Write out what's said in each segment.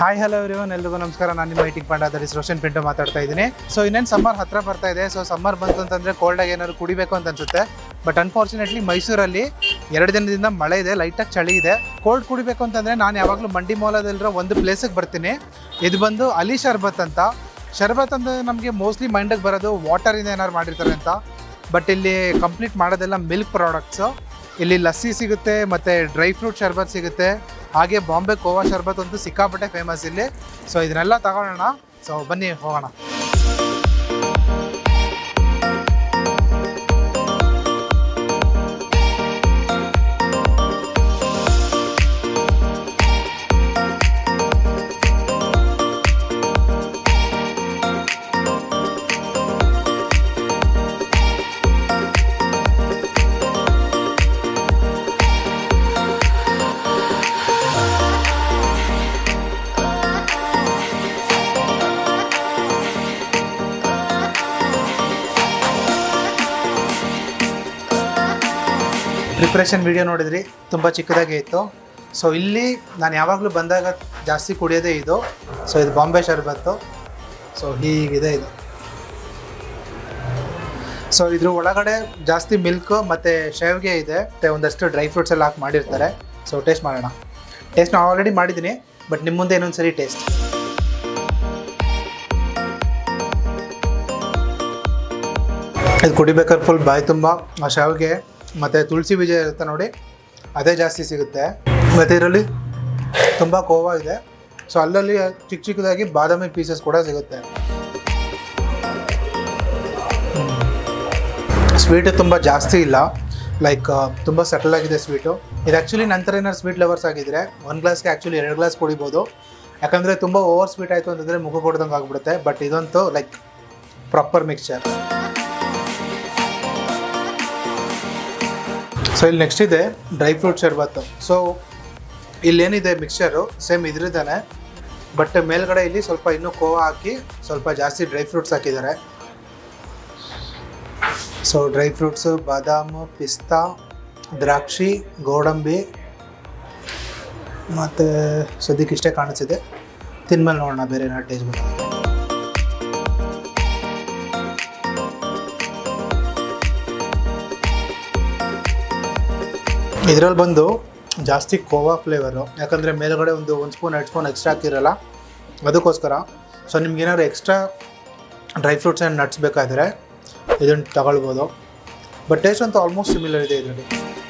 hi hello ಇವರಿವನ್ ಎಲ್ರಿಗೂ ನಮಸ್ಕಾರ ನಾನು ನಿಮ್ಮ ಐಟಿಂಗ್ ಪಂಡ ದಟ್ ಇಸ್ ರೋಷನ್ ಪಿಂಟು ಮಾತಾಡ್ತಾ ಇದ್ದೀನಿ ಸೊ ಇನ್ನೇನು ಸಮ್ಮರ್ ಹತ್ರ ಬರ್ತಾ ಇದೆ ಸೊ ಸಮ್ಮರ್ ಬಂತು ಅಂತಂದರೆ ಕೋಲ್ಡಾಗಿ ಏನಾದ್ರು ಕುಡಿಬೇಕು ಅಂತ ಅನ್ಸುತ್ತೆ ಬಟ್ ಅನ್ಫಾರ್ಚುನೇಟ್ಲಿ ಮೈಸೂರಲ್ಲಿ ಎರಡು ದಿನದಿಂದ ಮಳೆ ಇದೆ ಲೈಟಾಗಿ ಚಳಿ ಇದೆ ಕೋಲ್ಡ್ ಕುಡಿಬೇಕು ಅಂತಂದರೆ ನಾನು ಯಾವಾಗಲೂ ಮಂಡಿ ಮೌಲದಲ್ಲಿರೋ ಒಂದು ಪ್ಲೇಸಿಗೆ ಬರ್ತೀನಿ ಇದು ಬಂದು ಅಲಿ ಶರ್ಬತ್ ಅಂತ ಶರ್ಬತ್ ಅಂದರೆ ನಮಗೆ ಮೋಸ್ಟ್ಲಿ ಮೈಂಡಿಗೆ ಬರೋದು ವಾಟರಿಂದ ಏನಾದ್ರು ಮಾಡಿರ್ತಾರೆ ಅಂತ ಬಟ್ ಇಲ್ಲಿ ಕಂಪ್ಲೀಟ್ ಮಾಡೋದೆಲ್ಲ ಮಿಲ್ಕ್ ಪ್ರಾಡಕ್ಟ್ಸು ಇಲ್ಲಿ ಲಸ್ಸಿ ಸಿಗುತ್ತೆ ಮತ್ತು ಡ್ರೈ ಫ್ರೂಟ್ ಶರ್ಬತ್ ಸಿಗುತ್ತೆ ಹಾಗೆ ಬಾಂಬೆ ಕೋವಾ ಶರ್ಬತ್ ಅಂತೂ ಸಿಕ್ಕಾಪಟ್ಟೆ ಫೇಮಸ್ ಇಲ್ಲಿ ಸೊ ಇದನ್ನೆಲ್ಲ ತಗೊಳ್ಳೋಣ ಸೊ ಬನ್ನಿ ಹೋಗೋಣ ಪ್ರಿಪ್ರೇಷನ್ ವಿಡಿಯೋ ನೋಡಿದ್ರಿ ತುಂಬ ಚಿಕ್ಕದಾಗೇ ಇತ್ತು ಸೊ ಇಲ್ಲಿ ನಾನು ಯಾವಾಗಲೂ ಬಂದಾಗ ಜಾಸ್ತಿ ಕುಡಿಯೋದೇ ಇದು ಸೊ ಇದು ಬಾಂಬೆ ಶರ್ಬತ್ತು ಸೊ ಹೀಗಿದೆ ಇದು ಸೊ ಇದ್ರ ಒಳಗಡೆ ಜಾಸ್ತಿ ಮಿಲ್ಕ್ ಮತ್ತು ಶೇವ್ಗೆ ಇದೆ ಮತ್ತು ಒಂದಷ್ಟು ಡ್ರೈ ಫ್ರೂಟ್ಸ್ ಎಲ್ಲ ಹಾಕಿ ಮಾಡಿರ್ತಾರೆ ಸೊ ಟೇಸ್ಟ್ ಮಾಡೋಣ ಟೇಸ್ಟ್ ನಾನು ಆಲ್ರೆಡಿ ಮಾಡಿದ್ದೀನಿ ಬಟ್ ನಿಮ್ಮ ಮುಂದೆ ಇನ್ನೊಂದು ಸರಿ ಟೇಸ್ಟ್ ಇದು ಕುಡಿಬೇಕಾದ್ರೆ ಫುಲ್ ಬಾಯಿ ತುಂಬ ಆ ಶಾವಿಗೆ ಮತ್ತು ತುಳಸಿ ಬೀಜ ಇರುತ್ತೆ ನೋಡಿ ಅದೇ ಜಾಸ್ತಿ ಸಿಗುತ್ತೆ ಮತ್ತು ಇದರಲ್ಲಿ ತುಂಬ ಕೋವಾ ಇದೆ ಸೊ ಅಲ್ಲಲ್ಲಿ ಚಿಕ್ಕ ಚಿಕ್ಕದಾಗಿ ಬಾದಾಮಿ ಪೀಸಸ್ ಕೂಡ ಸಿಗುತ್ತೆ ಸ್ವೀಟು ತುಂಬ ಜಾಸ್ತಿ ಇಲ್ಲ ಲೈಕ್ ತುಂಬ ಸಟಲ್ ಆಗಿದೆ ಸ್ವೀಟು ಇದು ಆ್ಯಕ್ಚುಲಿ ನಂತರ ಏನಾದ್ರು ಸ್ವೀಟ್ ಲವರ್ಸ್ ಆಗಿದ್ರೆ ಒಂದು ಗ್ಲಾಸ್ಗೆ ಆ್ಯಕ್ಚುಲಿ ಎರಡು ಗ್ಲಾಸ್ ಕುಡಿಬೋದು ಯಾಕಂದರೆ ತುಂಬ ಓವರ್ ಸ್ವೀಟ್ ಆಯಿತು ಅಂತಂದರೆ ಮುಖ ಕೊಡ್ದಂಗೆ ಆಗ್ಬಿಡುತ್ತೆ ಬಟ್ ಇದಂತೂ ಲೈಕ್ ಪ್ರಾಪರ್ ಮಿಕ್ಸ್ಚರ್ ಸೊ ಇಲ್ಲಿ ನೆಕ್ಸ್ಟ್ ಇದೆ ಡ್ರೈ ಫ್ರೂಟ್ ಶರ್ಬತ್ತು ಸೊ ಇಲ್ಲೇನಿದೆ ಮಿಕ್ಸ್ಚರು ಸೇಮ್ ಇದ್ರದ್ದಾನೆ ಬಟ್ ಮೇಲ್ಗಡೆ ಇಲ್ಲಿ ಸ್ವಲ್ಪ ಇನ್ನೂ ಕೋವಾ ಹಾಕಿ ಸ್ವಲ್ಪ ಜಾಸ್ತಿ ಡ್ರೈ ಫ್ರೂಟ್ಸ್ ಹಾಕಿದ್ದಾರೆ ಸೊ ಡ್ರೈ ಫ್ರೂಟ್ಸು ಬಾದಾಮು ಪಿಸ್ತಾ ದ್ರಾಕ್ಷಿ ಗೋಡಂಬಿ ಮತ್ತು ಸದ್ಯಕ್ಕೆ ಇಷ್ಟೇ ಕಾಣಿಸ್ತಿದೆ ತಿನ್ಮೇಲೆ ನೋಡೋಣ ಬೇರೆ ಏನಾದ್ರು ಟೇಸ್ಟ್ ಬರೋದು ಇದರಲ್ಲಿ ಬಂದು ಜಾಸ್ತಿ ಕೋವಾ ಫ್ಲೇವರು ಯಾಕಂದರೆ ಮೇಲ್ಗಡೆ ಒಂದು ಒಂದು ಸ್ಪೂನ್ ಎರಡು ಸ್ಪೂನ್ ಎಕ್ಸ್ಟ್ರಾ ಹಾಕಿರಲ್ಲ ಅದಕ್ಕೋಸ್ಕರ ಸೊ ನಿಮ್ಗೆ ಏನಾದ್ರು extra dry fruits and nuts ಬೇಕಾದರೆ ಇದನ್ನು ತಗೊಳ್ಬೋದು ಬಟ್ ಟೇಸ್ಟ್ ಅಂತೂ ಆಲ್ಮೋಸ್ಟ್ ಸಿಮಿಲರ್ ಇದೆ ಇದರಲ್ಲಿ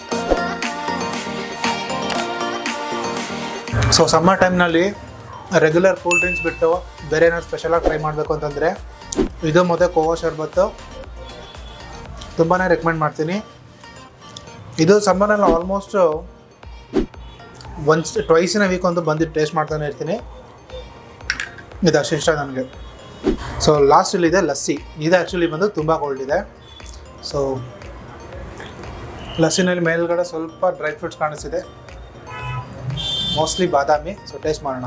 ಸೊ ಸಮ್ಮರ್ ಟೈಮ್ನಲ್ಲಿ ರೆಗ್ಯುಲರ್ ಕೂಲ್ ಡ್ರಿಂಕ್ಸ್ ಬಿಟ್ಟು ಬೇರೆ ಏನಾದ್ರು ಸ್ಪೆಷಲಾಗಿ ಟ್ರೈ ಮಾಡಬೇಕು ಅಂತಂದರೆ ಇದು ಮತ್ತು ಕೋವಾ ಶರ್ಬತ್ತು ತುಂಬಾ ರೆಕಮೆಂಡ್ ಮಾಡ್ತೀನಿ ಇದು ಸಮ್ಮರಲ್ಲಿ ಆಲ್ಮೋಸ್ಟ್ ಒನ್ಸ್ ಟ್ವೈಸಿನ ವೀಕ್ ಒಂದು ಬಂದು ಟೇಸ್ಟ್ ಮಾಡ್ತಾನೆ ಇರ್ತೀನಿ ಇದು ಅಷ್ಟು ಇಷ್ಟ ನನಗೆ ಸೊ ಲಾಸ್ಟ್ ಇಲ್ಲಿದೆ ಲಸ್ಸಿ ಇದು ಆ್ಯಕ್ಚುಲಿ ಬಂದು ತುಂಬ ಕೋಲ್ಡ್ ಇದೆ ಸೊ ಲಸ್ಸಿನಲ್ಲಿ ಮೇಲ್ಗಡೆ ಸ್ವಲ್ಪ ಡ್ರೈ ಫ್ರೂಟ್ಸ್ ಕಾಣಿಸ್ತಿದೆ ಮೋಸ್ಟ್ಲಿ ಬಾದಾಮಿ ಸೊ ಟೇಸ್ಟ್ ಮಾಡೋಣ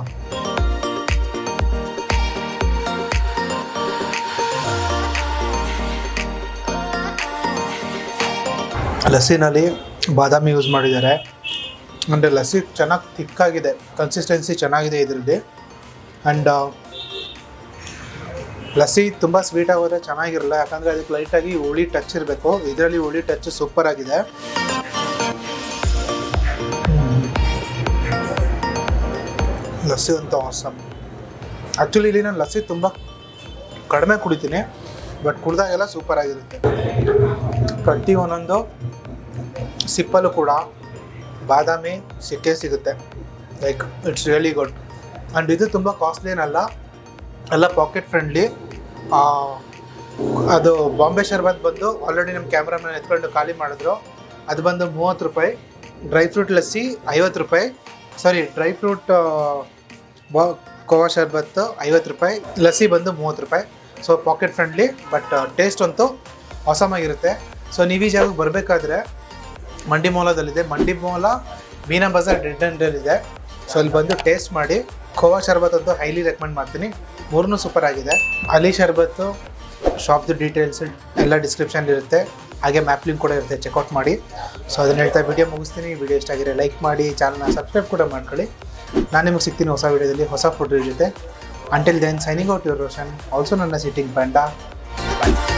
ಲಸ್ಸಿನಲ್ಲಿ ಬಾದಾಮಿ ಯೂಸ್ ಮಾಡಿದ್ದಾರೆ ಅಂದರೆ ಲಸ್ಸಿ ಚೆನ್ನಾಗಿ ಥಿಕ್ಕಾಗಿದೆ ಕನ್ಸಿಸ್ಟೆನ್ಸಿ ಚೆನ್ನಾಗಿದೆ ಇದರಲ್ಲಿ ಆ್ಯಂಡ್ ಲಸ್ಸಿ ತುಂಬ ಸ್ವೀಟ್ ಆಗೋದ್ರೆ ಚೆನ್ನಾಗಿರಲ್ಲ ಯಾಕಂದರೆ ಅದಕ್ಕೆ ಲೈಟಾಗಿ ಹುಳಿ ಟಚ್ ಇರಬೇಕು ಇದರಲ್ಲಿ ಹುಳಿ ಟಚ್ ಸೂಪರ್ ಆಗಿದೆ ಲಸ್ಸಿ ಅಂತ ಆಸಮ್ ಆ್ಯಕ್ಚುಲಿ ಇಲ್ಲಿ ನಾನು ಲಸ್ಸಿ ತುಂಬ ಕಡಿಮೆ ಕುಡಿತೀನಿ ಬಟ್ ಕುಡ್ದಾಗೆಲ್ಲ ಸೂಪರ್ ಆಗಿರುತ್ತೆ ಪ್ರತಿ ಒಂದೊಂದು ಸಿಪ್ಪಲ್ಲೂ ಕೂಡ ಬಾದಾಮಿ ಸಿಕ್ಕೇ ಸಿಗುತ್ತೆ like it's really good and ಇದು ತುಂಬ ಕಾಸ್ಟ್ಲಿ ಏನಲ್ಲ ಎಲ್ಲ ಪಾಕೆಟ್ ಫ್ರೆಂಡ್ಲಿ ಅದು ಬಾಂಬೆ ಶರ್ಬತ್ ಬಂದು ಆಲ್ರೆಡಿ ನಮ್ಮ ಕ್ಯಾಮ್ರಾಮನ್ ಎತ್ಕೊಂಡು ಖಾಲಿ ಮಾಡಿದ್ರು ಅದು ಬಂದು ಮೂವತ್ತು ರೂಪಾಯಿ ಡ್ರೈ ಫ್ರೂಟ್ ಲಸ್ಸಿ ಐವತ್ತು ರೂಪಾಯಿ ಸಾರಿ ಡ್ರೈ ಫ್ರೂಟ್ ಬಾ ಕೋವಾ ಶರ್ಬತ್ತು ಐವತ್ತು ರೂಪಾಯಿ ಲಸ್ಸಿ ಬಂದು ಮೂವತ್ತು ರೂಪಾಯಿ so pocket friendly but taste ಅಂತೂ ಅವಸಮಾಗಿರುತ್ತೆ ಸೊ ನೀವು ಈ ಜಾಗಕ್ಕೆ ಬರಬೇಕಾದ್ರೆ ಮಂಡಿ ಮೌಲದಲ್ಲಿದೆ ಮಂಡಿ ಮೌಲ ಮೀನಾ ಬಜಾರ್ ಡೆಡ್ ಎಂಡಲ್ಲಿದೆ ಸೊ ಅಲ್ಲಿ ಬಂದು ಟೇಸ್ಟ್ ಮಾಡಿ ಖೋವಾ ಶರ್ಬತ್ ಅಂತೂ ಹೈಲಿ ರೆಕಮೆಂಡ್ ಮಾಡ್ತೀನಿ ಮೂರನ್ನೂ ಸೂಪರ್ ಆಗಿದೆ ಅಲಿ ಶರ್ಬತ್ತು ಶಾಪ್ದು ಡೀಟೇಲ್ಸ್ ಎಲ್ಲ ಡಿಸ್ಕ್ರಿಪ್ಷನ್ ಇರುತ್ತೆ ಹಾಗೆ ಮ್ಯಾಪ್ ಲಿಂಕ್ ಕೂಡ ಇರುತ್ತೆ ಚೆಕ್ಔಟ್ ಮಾಡಿ ಸೊ ಅದನ್ನ ಹೇಳ್ತಾ ವಿಡಿಯೋ ಮುಗಿಸ್ತೀನಿ ವಿಡಿಯೋ ಇಷ್ಟ ಆಗಿರೋ ಲೈಕ್ ಮಾಡಿ ಚಾನಲ್ನ ಸಬ್ಸ್ಕ್ರೈಬ್ ಕೂಡ ಮಾಡ್ಕೊಳ್ಳಿ ನಾನು ನಿಮಗೆ ಸಿಗ್ತೀನಿ ಹೊಸ ವಿಡಿಯೋದಲ್ಲಿ ಹೊಸ ಫುಡ್ ಜೊತೆ until then signing out your Roshan also ನನ್ನ ಸಿಟ್ಟಿಂಗ್ ಬಂಡ ಬಾಯ್